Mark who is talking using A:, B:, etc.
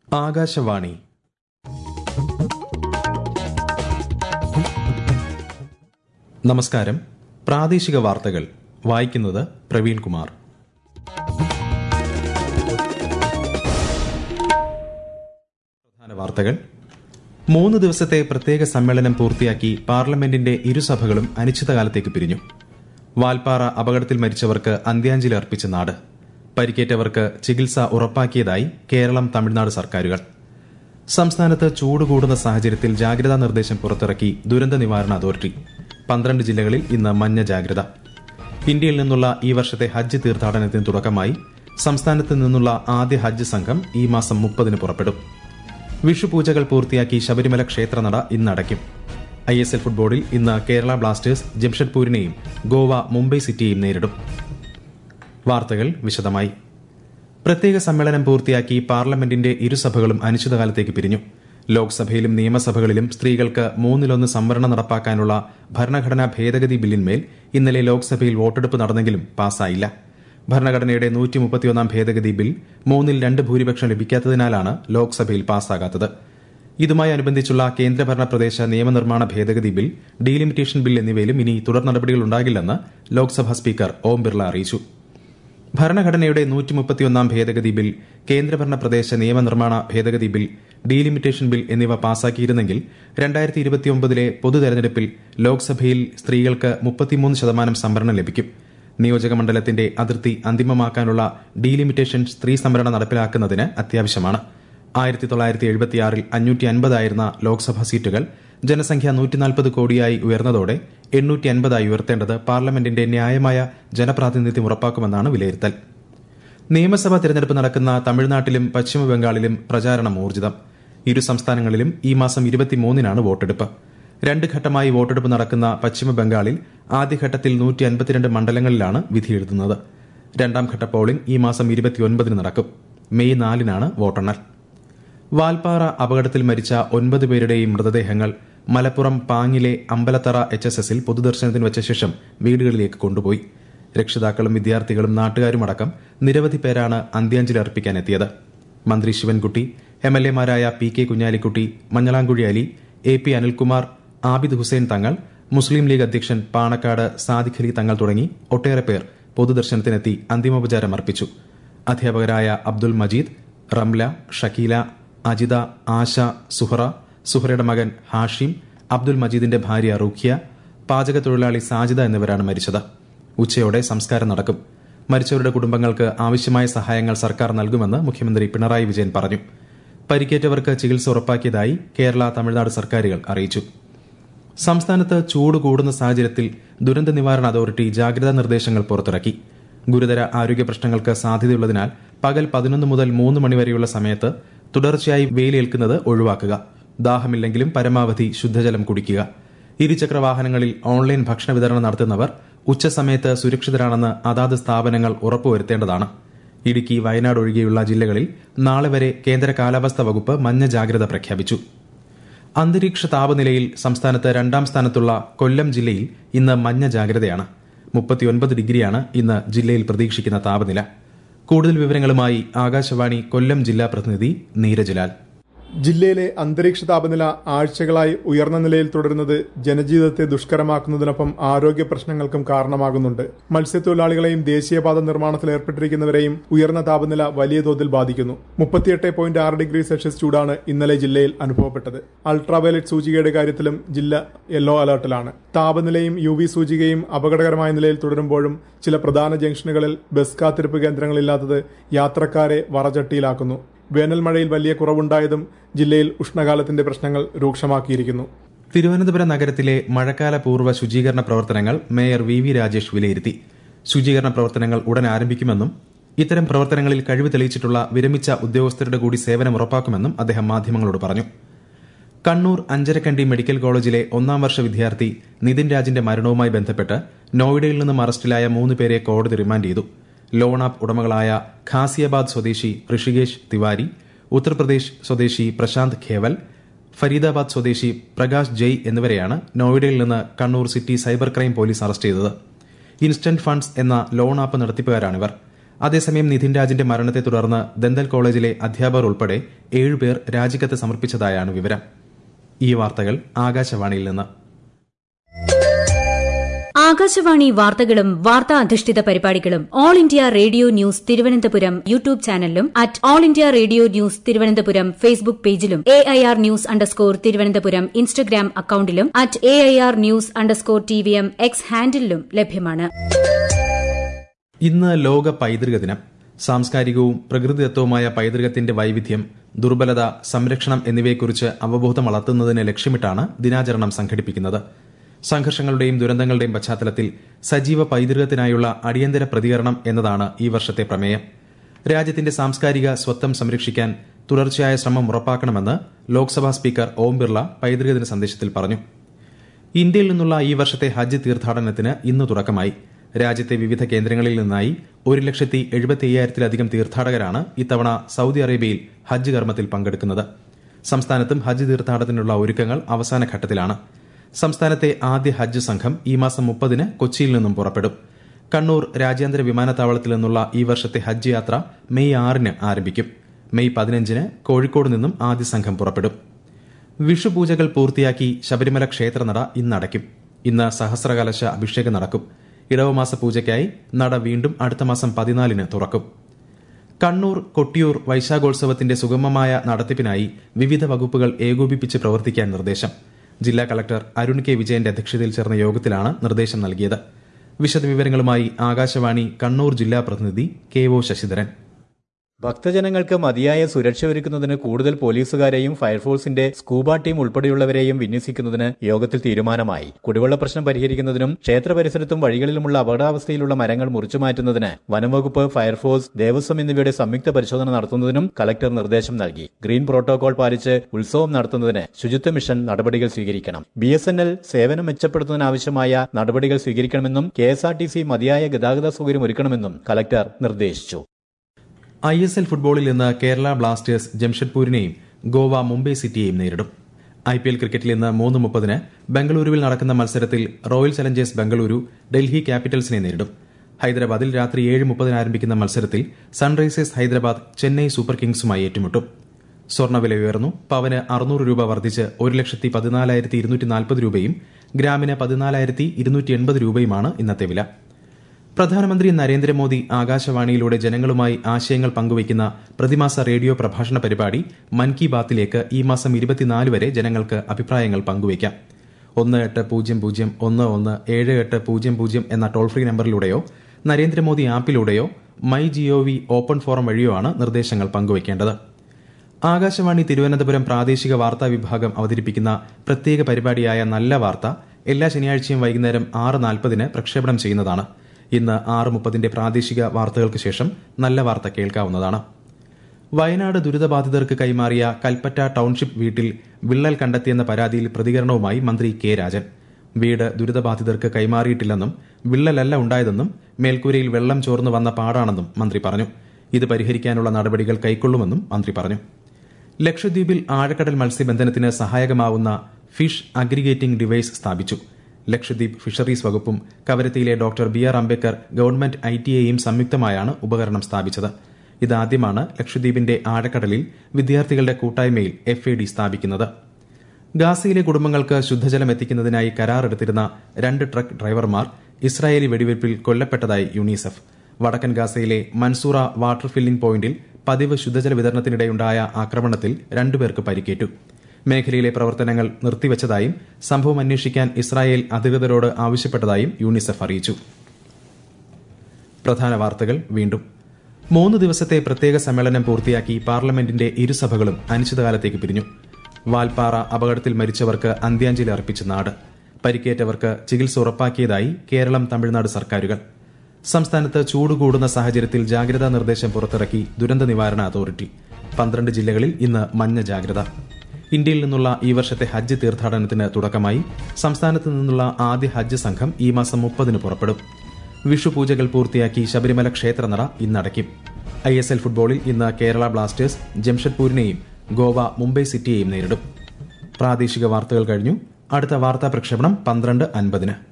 A: ആകാശവാണി നമസ്കാരം പ്രാദേശിക വാർത്തകൾ വായിക്കുന്നത് പ്രവീൺ കുമാർ പ്രധാന വാർത്തകൾ മൂന്ന് ദിവസത്തെ പ്രത്യേക സമ്മേളനം പൂർത്തിയാക്കി പാർലമെന്റിന്റെ ഇരുസഭകളും അനിശ്ചിതകാലത്തേക്ക് പിരിഞ്ഞു വാൽപ്പാറ അപകടത്തിൽ മരിച്ചവർക്ക് അന്ത്യാഞ്ജലി അർപ്പിച്ച നാട് പരിക്കേറ്റവർക്ക് ചികിത്സ ഉറപ്പാക്കിയതായി കേരളം തമിഴ്നാട് സർക്കാരുകൾ സംസ്ഥാനത്ത് ചൂട് കൂടുന്ന സാഹചര്യത്തിൽ ജാഗ്രതാ നിർദ്ദേശം പുറത്തിറക്കി ദുരന്ത നിവാരണ അതോറിറ്റി പന്ത്രണ്ട് ജില്ലകളിൽ ഇന്ന് മഞ്ഞ ജാഗ്രത ഇന്ത്യയിൽ നിന്നുള്ള ഈ വർഷത്തെ ഹജ്ജ് തീർത്ഥാടനത്തിന് തുടക്കമായി സംസ്ഥാനത്ത് നിന്നുള്ള ആദ്യ ഹജ്ജ് സംഘം ഈ മാസം മുപ്പതിന് പുറപ്പെടും വിഷുപൂജകൾ പൂർത്തിയാക്കി ശബരിമല ക്ഷേത്രനട ഇന്ന് അടയ്ക്കും ഐ എസ് എൽ ഫുട്ബോളിൽ ഇന്ന് കേരള ബ്ലാസ്റ്റേഴ്സ് ജംഷഡ്പൂരിനെയും ഗോവ മുംബൈ സിറ്റിയെയും നേരിടും വാർത്തകൾ വിശദമായി പ്രത്യേക സമ്മേളനം പൂർത്തിയാക്കി പാർലമെന്റിന്റെ ഇരുസഭകളും അനിശ്ചിതകാലത്തേക്ക് പിരിഞ്ഞു ലോക്സഭയിലും നിയമസഭകളിലും സ്ത്രീകൾക്ക് മൂന്നിലൊന്ന് സംവരണം നടപ്പാക്കാനുള്ള ഭരണഘടനാ ഭേദഗതി ബില്ലിന്മേൽ ഇന്നലെ ലോക്സഭയിൽ വോട്ടെടുപ്പ് നടന്നെങ്കിലും പാസായില്ല ഭരണഘടനയുടെ നൂറ്റി മുപ്പത്തിയൊന്നാം ഭേദഗതി ബിൽ മൂന്നിൽ രണ്ട് ഭൂരിപക്ഷം ലഭിക്കാത്തതിനാലാണ് ലോക്സഭയിൽ പാസ്സാകാത്തത് ഇതുമായി അനുബന്ധിച്ചുള്ള കേന്ദ്രഭരണ പ്രദേശ നിയമനിർമ്മാണ ഭേദഗതി ബിൽ ഡീലിമിറ്റേഷൻ ബിൽ എന്നിവയിലും ഇനി തുടർ നടപടികൾ ഉണ്ടാകില്ലെന്ന് ലോക്സഭാ സ്പീക്കർ ഓം ബിർള അറിയിച്ചു ഭരണഘടനയുടെ നൂറ്റി മുപ്പത്തിയൊന്നാം ഭേദഗതി ബിൽ കേന്ദ്രഭരണ പ്രദേശ നിയമനിർമ്മാണ ഭേദഗതി ബിൽ ഡീലിമിറ്റേഷൻ ബിൽ എന്നിവ പാസാക്കിയിരുന്നെങ്കിൽ രണ്ടായിരത്തി ഇരുപത്തിയൊമ്പതിലെ പൊതു തെരഞ്ഞെടുപ്പിൽ ലോക്സഭയിൽ സ്ത്രീകൾക്ക് മുപ്പത്തിമൂന്ന് ശതമാനം സംവരണം ലഭിക്കും നിയോജക മണ്ഡലത്തിന്റെ അതിർത്തി അന്തിമമാക്കാനുള്ള ഡീലിമിറ്റേഷൻ സ്ത്രീ സംവരണം നടപ്പിലാക്കുന്നതിന് അത്യാവശ്യമാണ് ആയിരത്തി തൊള്ളായിരത്തി എഴുപത്തിയാറിൽ അഞ്ഞൂറ്റി അൻപതായിരുന്ന ലോക്സഭാ സീറ്റുകൾ ജനസംഖ്യ നൂറ്റിനാൽപ്പത് കോടിയായി ഉയർന്നതോടെ എണ്ണൂറ്റി അൻപതായി ഉയർത്തേണ്ടത് പാർലമെന്റിന്റെ ന്യായമായ ജനപ്രാതിനിധ്യം ഉറപ്പാക്കുമെന്നാണ് വിലയിരുത്തൽ നിയമസഭാ തിരഞ്ഞെടുപ്പ് നടക്കുന്ന തമിഴ്നാട്ടിലും പശ്ചിമബംഗാളിലും പ്രചാരണം ഊർജിതം ഇരു സംസ്ഥാനങ്ങളിലും ഈ മാസം ഇരുപത്തിമൂന്നിനാണ് വോട്ടെടുപ്പ് രണ്ട് ഘട്ടമായി വോട്ടെടുപ്പ് നടക്കുന്ന പശ്ചിമബംഗാളിൽ ആദ്യഘട്ടത്തിൽ നൂറ്റി അൻപത്തിരണ്ട് മണ്ഡലങ്ങളിലാണ് വിധിയെഴുതുന്നത് രണ്ടാം ഘട്ട പോളിംഗ് ഈ മാസം ഇരുപത്തിയൊൻപതിന് നടക്കും മെയ് നാലിനാണ് വോട്ടെണ്ണൽ വാൽപ്പാറ അപകടത്തിൽ മരിച്ച ഒൻപത് പേരുടെയും മൃതദേഹങ്ങൾ മലപ്പുറം പാങ്ങിലെ അമ്പലത്തറ എച്ച് എസ് എസിൽ പൊതുദർശനത്തിന് വെച്ച ശേഷം വീടുകളിലേക്ക് കൊണ്ടുപോയി രക്ഷിതാക്കളും വിദ്യാർത്ഥികളും നാട്ടുകാരുമടക്കം നിരവധി പേരാണ് അന്ത്യാഞ്ജലി അർപ്പിക്കാനെത്തിയത് മന്ത്രി ശിവൻകുട്ടി എം എൽ എമാരായ P K Kunhalikutty Manjalamkuzhi Ali A P Anilkumar Abid Hussain Thangal Muslim league അധ്യക്ഷൻ പാണക്കാട് സാദിഖ് അലി തങ്ങൾ തുടങ്ങി ഒട്ടേറെ പേർ പൊതുദർശനത്തിനെത്തി അന്തിമോപചാരം അർപ്പിച്ചു അധ്യാപകരായ അബ്ദുൽ മജീദ് റംല ഷക്കീല അജിത ആശ സുഹറ സുഹറയുടെ മകൻ ഹാഷിം അബ്ദുൽ മജീദിന്റെ ഭാര്യ റുഖ്യ പാചക തൊഴിലാളി സാജിദ എന്നിവരാണ് മരിച്ചത് ഉച്ചയോടെ സംസ്കാരം നടക്കും മരിച്ചവരുടെ കുടുംബങ്ങൾക്ക് ആവശ്യമായ സഹായങ്ങൾ സർക്കാർ നൽകുമെന്ന് മുഖ്യമന്ത്രി പിണറായി വിജയൻ പറഞ്ഞു പരിക്കേറ്റവർക്ക് ചികിത്സ ഉറപ്പാക്കിയതായി കേരള തമിഴ്നാട് സർക്കാരുകൾ അറിയിച്ചു സംസ്ഥാനത്ത് ചൂട് കൂടുന്ന സാഹചര്യത്തിൽ ദുരന്ത നിവാരണ അതോറിറ്റി ജാഗ്രതാ നിർദ്ദേശങ്ങൾ പുറത്തിറക്കി ഗുരുതര ആരോഗ്യ പ്രശ്നങ്ങൾക്ക് സാധ്യതയുള്ളതിനാൽ പകൽ പതിനൊന്ന് മുതൽ മൂന്ന് മണിവരെയുള്ള സമയത്ത് തുടർച്ചയായി വെയിലേൽക്കുന്നത് ഒഴിവാക്കുക ദാഹമില്ലെങ്കിലും പരമാവധി ശുദ്ധജലം കുടിക്കുക ഇരുചക്ര വാഹനങ്ങളിൽ ഓൺലൈൻ ഭക്ഷണ വിതരണം നടത്തുന്നവർ ഉച്ചസമയത്ത് സുരക്ഷിതരാണെന്ന് അതാത് സ്ഥാപനങ്ങൾ ഉറപ്പുവരുത്തേണ്ടതാണ് ഇടുക്കി വയനാട് ഒഴികെയുള്ള ജില്ലകളിൽ നാളെ വരെ കേന്ദ്ര കാലാവസ്ഥാ വകുപ്പ് മഞ്ഞ ജാഗ്രത പ്രഖ്യാപിച്ചു അന്തരീക്ഷ താപനിലയിൽ സംസ്ഥാനത്ത് രണ്ടാം സ്ഥാനത്തുള്ള കൊല്ലം ജില്ലയിൽ ഇന്ന് മഞ്ഞ ജാഗ്രതയാണ് മുപ്പത്തിയൊൻപത് ഡിഗ്രിയാണ് ഇന്ന് ജില്ലയിൽ പ്രതീക്ഷിക്കുന്ന താപനില കൂടുതൽ വിവരങ്ങളുമായി ആകാശവാണി കൊല്ലം ജില്ലാ പ്രതിനിധി നീരജലാൽ
B: ജില്ലയിലെ അന്തരീക്ഷ താപനില ആഴ്ചകളായി ഉയർന്ന നിലയിൽ തുടരുന്നത് ജനജീവിതത്തെ ദുഷ്കരമാക്കുന്നതിനൊപ്പം ആരോഗ്യ പ്രശ്നങ്ങൾക്കും കാരണമാകുന്നുണ്ട് മത്സ്യത്തൊഴിലാളികളെയും ദേശീയപാത നിർമ്മാണത്തിൽ ഏർപ്പെട്ടിരിക്കുന്നവരെയും ഉയർന്ന താപനില വലിയ തോതിൽ ബാധിക്കുന്നു മുപ്പത്തിയെട്ട് പോയിന്റ് ആറ് ഡിഗ്രി സെൽഷ്യസ് ചൂടാണ് ഇന്നലെ ജില്ലയിൽ അനുഭവപ്പെട്ടത് അൾട്രാവയലറ്റ് സൂചികയുടെ കാര്യത്തിലും ജില്ല യെല്ലോ അലർട്ടിലാണ് താപനിലയും യു വി സൂചികയും അപകടകരമായ നിലയിൽ തുടരുമ്പോഴും ചില പ്രധാന ജംഗ്ഷനുകളിൽ ബസ് കാത്തിരിപ്പ് കേന്ദ്രങ്ങളില്ലാത്തത് യാത്രക്കാരെ വറചട്ടിയിലാക്കുന്നു വേനൽ മഴയിൽ വലിയ കുറവുണ്ടായതും ജില്ലയിൽ ഉഷ്ണകാലത്തിന്റെ പ്രശ്നങ്ങൾ രൂക്ഷമാക്കിയിരിക്കുന്നു
A: തിരുവനന്തപുരം നഗരത്തിലെ മഴക്കാല പൂർവ്വ ശുചീകരണ പ്രവർത്തനങ്ങൾ മേയർ വി വി രാജേഷ് വിലയിരുത്തി ശുചീകരണ പ്രവർത്തനങ്ങൾ ഉടൻ ആരംഭിക്കുമെന്നും ഇത്തരം പ്രവർത്തനങ്ങളിൽ കഴിവ് തെളിയിച്ചിട്ടുള്ള വിരമിച്ച ഉദ്യോഗസ്ഥരുടെ കൂടി സേവനം ഉറപ്പാക്കുമെന്നും അദ്ദേഹം മാധ്യമങ്ങളോട് പറഞ്ഞു കണ്ണൂർ അഞ്ചരക്കണ്ടി മെഡിക്കൽ കോളേജിലെ ഒന്നാം വർഷ വിദ്യാർത്ഥി നിതിൻ രാജിന്റെ മരണവുമായി ബന്ധപ്പെട്ട് നോയിഡയിൽ നിന്നും അറസ്റ്റിലായ മൂന്ന് പേരെ കോടതി റിമാൻഡ് ചെയ്തു ലോൺ ആപ്പ് ഉടമകളായ ഖാസിയാബാദ് സ്വദേശി ഋഷികേശ് തിവാരി ഉത്തർപ്രദേശ് സ്വദേശി പ്രശാന്ത് ഖേവൽ ഫരീദാബാദ് സ്വദേശി പ്രകാശ് ജയ് എന്നിവരെയാണ് നോയിഡയിൽ നിന്ന് Kannur city cyber crime police arrest ചെയ്തത് ഇൻസ്റ്റന്റ് ഫണ്ട്സ് എന്ന ലോൺ ആപ്പ് നടത്തിപ്പുകാരാണിവർ അതേസമയം നിതിൻ രാജിന്റെ മരണത്തെ തുടർന്ന് ദന്തൽ കോളേജിലെ അധ്യാപകർ ഉൾപ്പെടെ ഏഴുപേർ രാജിക്കത്ത് സമർപ്പിച്ചതായാണ് വിവരം ഈ വാർത്തകൾ ആകാശവാണിയിൽ നിന്ന്
C: ആകാശവാണി വാർത്തകളും വാർത്താ അധിഷ്ഠിത പരിപാടികളും all India radio news Thiruvananthapuram YouTube ചാനലിലും at all India radio news Thiruvananthapuram Facebook പേജിലും A I R news underscore Thiruvananthapuram Instagram അക്കൌണ്ടിലും at A I R news underscore T V M X ഹാൻഡിലും ലഭ്യമാണ്
A: ഇന്ന് ലോക പൈതൃക ദിനം സാംസ്കാരികവും പ്രകൃതിദത്തവുമായ പൈതൃകത്തിന്റെ വൈവിധ്യം ദുർബലത സംരക്ഷണം എന്നിവയെക്കുറിച്ച് അവബോധം വളർത്തുന്നതിന് ലക്ഷ്യമിട്ടാണ് ദിനാചരണം സംഘടിപ്പിക്കുന്നത് സംഘർഷങ്ങളുടെയും ദുരന്തങ്ങളുടെയും പശ്ചാത്തലത്തിൽ സജീവ പൈതൃകത്തിനായുള്ള അടിയന്തര പ്രതികരണം എന്നതാണ് ഈ വർഷത്തെ പ്രമേയം രാജ്യത്തിന്റെ സാംസ്കാരിക സ്വത്വം സംരക്ഷിക്കാൻ തുടർച്ചയായ ശ്രമം ഉറപ്പാക്കണമെന്ന് ലോക്സഭാ സ്പീക്കർ ഓം ബിർള പൈതൃക ദിന സന്ദേശത്തിൽ പറഞ്ഞു ഇന്ത്യയിൽ നിന്നുള്ള ഈ വർഷത്തെ ഹജ്ജ് തീർത്ഥാടനത്തിന് ഇന്ന് തുടക്കമായി രാജ്യത്തെ വിവിധ കേന്ദ്രങ്ങളിൽ നിന്നായി ഒരു ലക്ഷത്തി എഴുപത്തി അയ്യായിരത്തിലധികം തീർത്ഥാടകരാണ് ഇത്തവണ സൌദി അറേബ്യയിൽ ഹജ്ജ് കർമ്മത്തിൽ പങ്കെടുക്കുന്നത് സംസ്ഥാനത്തും ഹജ്ജ് തീർത്ഥാടനത്തിനുള്ള ഒരുക്കങ്ങൾ അവസാന ഘട്ടത്തിലാണ് സംസ്ഥാനത്തെ ആദ്യ ഹജ്ജ് സംഘം ഈ മാസം മുപ്പതിന് കൊച്ചിയിൽ നിന്നും പുറപ്പെടും കണ്ണൂർ രാജ്യാന്തര വിമാനത്താവളത്തിൽ നിന്നുള്ള ഈ വർഷത്തെ ഹജ്ജ് യാത്ര മെയ് ആറിന് ആരംഭിക്കും മെയ് പതിനഞ്ചിന് കോഴിക്കോട് നിന്നും ആദ്യ സംഘം പുറപ്പെടും വിഷുപൂജകൾ പൂർത്തിയാക്കി ശബരിമല ക്ഷേത്രനട ഇന്ന് അടയ്ക്കും ഇന്ന് സഹസ്രകലശ അഭിഷേകം നടക്കും ഇടവമാസ പൂജയ്ക്കായി നട വീണ്ടും അടുത്ത മാസം പതിനാലിന് തുറക്കും കണ്ണൂർ കൊട്ടിയൂർ വൈശാഖോത്സവത്തിന്റെ സുഗമമായ നടത്തിപ്പിനായി വിവിധ വകുപ്പുകൾ ഏകോപിപ്പിച്ച് പ്രവർത്തിക്കാൻ നിർദ്ദേശം ജില്ലാ കളക്ടർ അരുൺ കെ വിജയന്റെ അധ്യക്ഷതയിൽ ചേർന്ന യോഗത്തിലാണ് നിർദ്ദേശം നൽകിയത് വിശദവിവരങ്ങളുമായി ആകാശവാണി കണ്ണൂർ ജില്ലാ പ്രതിനിധി കെ ഒ ശശിധരൻ
D: ഭക്തജനങ്ങൾക്ക് മതിയായ സുരക്ഷ ഒരുക്കുന്നതിന് കൂടുതൽ പോലീസുകാരെയും ഫയർഫോഴ്സിന്റെ സ്കൂബ ടീം ഉൾപ്പെടെയുള്ളവരെയും വിന്യസിക്കുന്നതിന് യോഗത്തിൽ തീരുമാനമായി കുടിവെള്ള പ്രശ്നം പരിഹരിക്കുന്നതിനും ക്ഷേത്ര പരിസരത്തും വഴികളിലുമുള്ള അപകടാവസ്ഥയിലുള്ള മരങ്ങൾ മുറിച്ചുമാറ്റുന്നതിന് വനംവകുപ്പ് ഫയർഫോഴ്സ് ദേവസ്വം എന്നിവയുടെ സംയുക്ത പരിശോധന നടത്തുന്നതിനും കലക്ടർ നിർദ്ദേശം നൽകി ഗ്രീൻ പ്രോട്ടോകോൾ പാലിച്ച് ഉത്സവം നടത്തുന്നതിന് ശുചിത്വ മിഷൻ നടപടികൾ സ്വീകരിക്കണം ബി എസ് എൻ എൽ സേവനം മെച്ചപ്പെടുത്തുന്നതിനാവശ്യമായ നടപടികൾ സ്വീകരിക്കണമെന്നും K S R T C മതിയായ ഗതാഗത സൗകര്യം ഒരുക്കണമെന്നും കലക്ടർ നിർദ്ദേശിച്ചു
A: ഐ എസ് എൽ ഫുട്ബോളിൽ ഇന്ന് കേരള ബ്ലാസ്റ്റേഴ്സ് ജംഷഡ്പൂരിനെയും ഗോവ മുംബൈ സിറ്റിയെയും നേരിടും ഐ പി എൽ ക്രിക്കറ്റിൽ ഇന്ന് മൂന്ന് മുപ്പതിന് ബംഗളൂരുവിൽ നടക്കുന്ന മത്സരത്തിൽ റോയൽ ചലഞ്ചേഴ്സ് ബംഗളൂരു ഡൽഹി ക്യാപിറ്റൽസിനെ നേരിടും ഹൈദരാബാദിൽ രാത്രി ഏഴ് മുപ്പതിന് ആരംഭിക്കുന്ന മത്സരത്തിൽ സൺറൈസേഴ്സ് ഹൈദരാബാദ് ചെന്നൈ സൂപ്പർ കിങ്സുമായി ഏറ്റുമുട്ടും സ്വർണ്ണവില ഉയർന്നു പവന് അറുന്നൂറ് രൂപ വർദ്ധിച്ച് ഒരു ലക്ഷത്തി പതിനാലായിരത്തി ഇരുന്നൂറ്റി നാൽപ്പത് രൂപയും ഗ്രാമിന് പതിനാലായിരത്തി ഇരുന്നൂറ്റി എൺപത് രൂപയുമാണ് ഇന്നത്തെ വില പ്രധാനമന്ത്രി നരേന്ദ്രമോദി ആകാശവാണിയിലൂടെ ജനങ്ങളുമായി ആശയങ്ങൾ പങ്കുവയ്ക്കുന്ന പ്രതിമാസ റേഡിയോ പ്രഭാഷണ പരിപാടി മൻ കി ബാത്തിലേക്ക് ഈ മാസം ഇരുപത്തിനാല് വരെ ജനങ്ങൾക്ക് അഭിപ്രായങ്ങൾ പങ്കുവയ്ക്കാം ഒന്ന് എട്ട് പൂജ്യം പൂജ്യം ഒന്ന് ഒന്ന് ഏഴ് എട്ട് പൂജ്യം പൂജ്യം എന്ന ടോൾ ഫ്രീ നമ്പറിലൂടെയോ നരേന്ദ്രമോദി ആപ്പിലൂടെയോ മൈ ജിഒവി ഓപ്പൺ ഫോറം വഴിയോ ആണ് നിർദ്ദേശങ്ങൾ പങ്കുവയ്ക്കേണ്ടത് ആകാശവാണി തിരുവനന്തപുരം പ്രാദേശിക വാർത്താ വിഭാഗം അവതരിപ്പിക്കുന്ന പ്രത്യേക പരിപാടിയായ നല്ല വാർത്ത എല്ലാ ശനിയാഴ്ചയും വൈകുന്നേരം ആറ് നാൽപ്പതിന് പ്രക്ഷേപണം ചെയ്യുന്നതാണ് ഇന്ന് ആറ് മുപ്പതിന്റെ പ്രാദേശിക വാർത്തകൾക്ക് ശേഷം നല്ല വാർത്ത കേൾക്കാവുന്നതാണ് വയനാട് ദുരിതബാധിതർക്ക് കൈമാറിയ കൽപ്പറ്റ ടൌൺഷിപ്പ് വീട്ടിൽ വിള്ളൽ കണ്ടെത്തിയെന്ന പരാതിയിൽ പ്രതികരണവുമായി മന്ത്രി കെ രാജൻ വീട് ദുരിതബാധിതർക്ക് കൈമാറിയിട്ടില്ലെന്നും വിള്ളലല്ല ഉണ്ടായതെന്നും മേൽക്കൂരയിൽ വെള്ളം ചോർന്നു വന്ന പാടാണെന്നും മന്ത്രി പറഞ്ഞു ഇത് പരിഹരിക്കാനുള്ള നടപടികൾ കൈക്കൊള്ളുമെന്നും മന്ത്രി പറഞ്ഞു ലക്ഷദ്വീപിൽ ആഴക്കടൽ മത്സ്യബന്ധനത്തിന് സഹായകമാവുന്ന ഫിഷ് അഗ്രിഗേറ്റിംഗ് ഡിവൈസ് സ്ഥാപിച്ചു ലക്ഷദ്വീപ് ഫിഷറീസ് വകുപ്പും കവരത്തിയിലെ doctor B R Ambedkar government I T എയും സംയുക്തമായാണ് ഉപകരണം സ്ഥാപിച്ചത് ഇതാദ്യമാണ് ലക്ഷദ്വീപിന്റെ ആഴക്കടലിൽ വിദ്യാർത്ഥികളുടെ കൂട്ടായ്മയിൽ എഫ് എ ഡി സ്ഥാപിക്കുന്നത് ഗാസയിലെ കുടുംബങ്ങൾക്ക് ശുദ്ധജലം എത്തിക്കുന്നതിനായി കരാറെടുത്തിരുന്ന രണ്ട് ട്രക്ക് ഡ്രൈവർമാർ ഇസ്രായേലി വെടിവയ്പിൽ കൊല്ലപ്പെട്ടതായി യുണിസെഫ് വടക്കൻ ഗാസയിലെ മൻസൂറ വാട്ടർ ഫില്ലിംഗ് പോയിന്റിൽ പതിവ് ശുദ്ധജല വിതരണത്തിനിടെയുണ്ടായ ആക്രമണത്തിൽ രണ്ടുപേർക്ക് പരിക്കേറ്റു മേഖലയിലെ പ്രവർത്തനങ്ങൾ നിർത്തിവച്ചതായും സംഭവം അന്വേഷിക്കാൻ ഇസ്രായേൽ അധികൃതരോട് ആവശ്യപ്പെട്ടതായും യൂണിസെഫ് അറിയിച്ചു പ്രധാന വാർത്തകൾ വീണ്ടും മൂന്ന് ദിവസത്തെ പ്രത്യേക സമ്മേളനം പൂർത്തിയാക്കി പാർലമെന്റിന്റെ ഇരുസഭകളും അനിശ്ചിതകാലത്തേക്ക് പിരിഞ്ഞു വാൽപ്പാറ അപകടത്തിൽ മരിച്ചവർക്ക് അന്ത്യാഞ്ജലി അർപ്പിച്ച നാട് പരിക്കേറ്റവർക്ക് ചികിത്സ ഉറപ്പാക്കിയതായി കേരളം തമിഴ്നാട് സർക്കാരുകൾ സംസ്ഥാനത്ത് ചൂട് കൂടുന്ന സാഹചര്യത്തിൽ ജാഗ്രതാ നിർദ്ദേശം പുറത്തിറക്കി ദുരന്ത നിവാരണ അതോറിറ്റി പന്ത്രണ്ട് ജില്ലകളിൽ ഇന്ന് മഞ്ഞ ജാഗ്രത ഇന്ത്യയിൽ നിന്നുള്ള ഈ വർഷത്തെ ഹജ്ജ് തീർത്ഥാടനത്തിന് തുടക്കമായി സംസ്ഥാനത്ത് നിന്നുള്ള ആദ്യ ഹജ്ജ് സംഘം ഈ മാസം മുപ്പതിന് പുറപ്പെടും വിഷു പൂജകൾ പൂർത്തിയാക്കി ശബരിമല ക്ഷേത്രനട ഇന്നടയ്ക്കും ഐ എസ് എൽ ഫുട്ബോളിൽ ഇന്ന് കേരള ബ്ലാസ്റ്റേഴ്സ് ജംഷഡ്പൂരിനെയും ഗോവ മുംബൈ സിറ്റിയെയും നേരിടും പ്രാദേശിക വാർത്തകൾ കഴിഞ്ഞു അടുത്ത വാർത്താ പ്രക്ഷേപണം പന്ത്രണ്ട് അൻപതിന്